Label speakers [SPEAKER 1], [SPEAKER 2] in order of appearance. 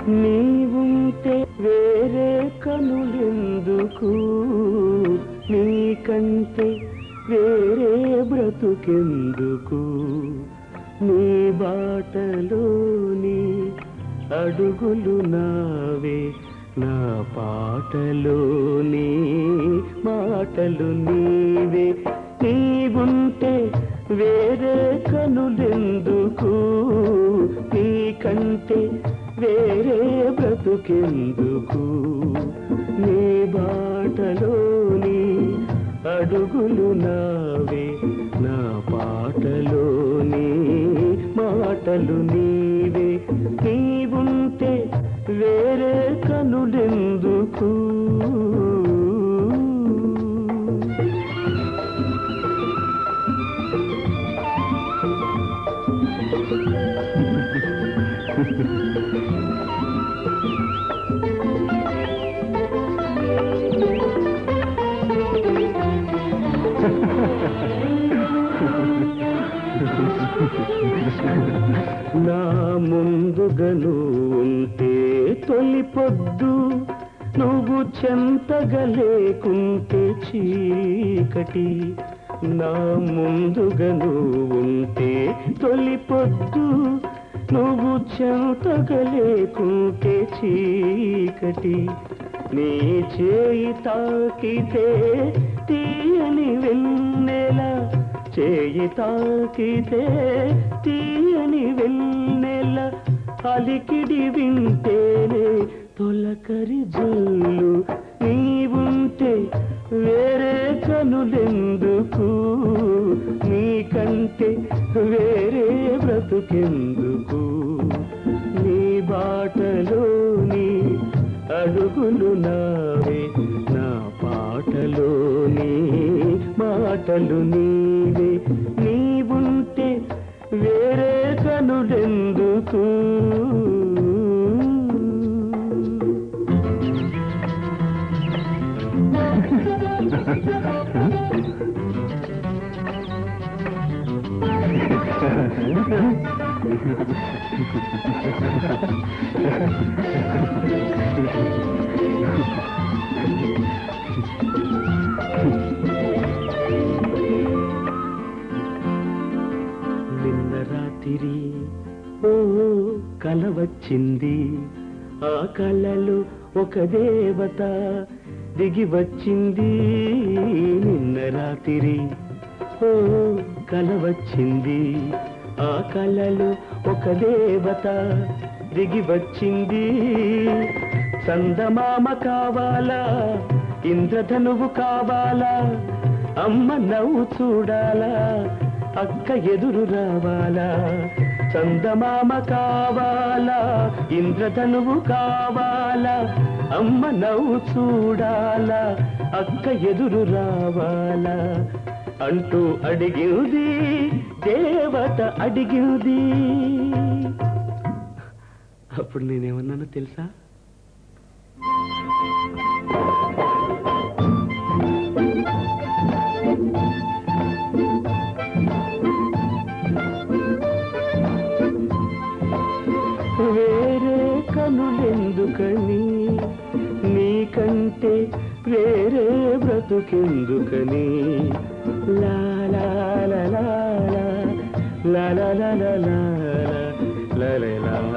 [SPEAKER 1] నీవుంటే వేరే కనులెందుకు నీకంటే వేరే బ్రతుకెందుకు నీ బాటలోని అడుగులు నావే నా పాటలోని మాటలు నీవే నీవుంటే వేరే కనులెందుకు నీకంటే వేరే బ్రతుకెందుకు నీ బాటలోని అడుగులు నావే నా పాటలోని మాటలు నీవే నీవుంటే వేరే కనులెందుకు నా ముందుగను ఉంటే తొలి పొద్దు నువ్వు చెంతగా లేకుంటే చీకటి నా ముందుగను ఉంటే తొలి పొద్దు నువ్వు చెంతగా లేకుంటే చీకటి నీ చేయి తాకితే తీయని వెన్నెల చేయి తాకితే తీయని వెన్నెల అలికిడి వింటేనే తొలకరి జల్లు నీవుంటే వేరే కనులెందుకు నీకంటే వేరే బ్రతుకెందుకు నీ బాటలోని అడుగులు నావే నా పాటలోని మాటలు నీవే నీవుంటే వేరే కనులెందుకు నిన్న రాత్రి ఓ కల వచ్చింది ఆ కలలో ఒక దేవత దిగి వచ్చింది నిన్న రాత్రి ఓ కల వచ్చింది ఆ కలలో ఒక దేవత దిగి వచ్చింది చందమామ కావాలా ఇంద్రధనువు కావాలా అమ్మ నవ్వు చూడాలా అక్క ఎదురు రావాలా చందమామ కావాలా ఇంద్రధనువు కావాలా అమ్మ నవ్వు చూడాలా అక్క ఎదురు రావాలా అంటూ అడిగింది దేవత అడిగింది అప్పుడు నేనేమన్నానో తెలుసా వేరే కనులెందుకని నీకంటే వేరే బ్రతుకెందుకని లా లా లా లా లా లా లా లా లా లా లా లా లా